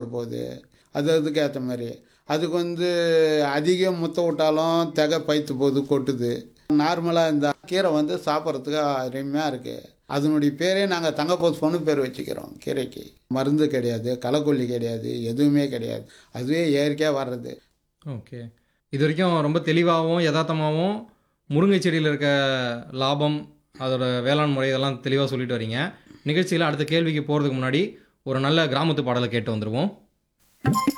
போகுது அது அதுக்கு ஏற்ற மாதிரி அதுக்கு வந்து அதிகம் முத்த விட்டாலும் தெகை பைத்து போகுது கொட்டுது நார்மலாக இந்த கீரை வந்து சாப்பிட்றதுக்கு அருமையாக இருக்குது அதனுடைய பேரே நாங்கள் தங்கப்போஸ் பொண்ணு பேர் வச்சுக்கிறோம் கீரைக்கு மருந்து கிடையாது களைக்கொல்லி கிடையாது எதுவுமே கிடையாது அதுவே இயற்கையாக வர்றது ஓகே இது வரைக்கும் ரொம்ப தெளிவாகவும் யதார்த்தமாகவும் முருங்கை செடியில் இருக்க லாபம் அதோட வேளாண் முறை இதெல்லாம் தெளிவாக சொல்லிட்டு வரீங்க நிகழ்ச்சியில் அடுத்த கேள்விக்கு போகிறதுக்கு முன்னாடி ஒரு நல்ல கிராமத்து பாடலை கேட்டு வந்துடுவோம்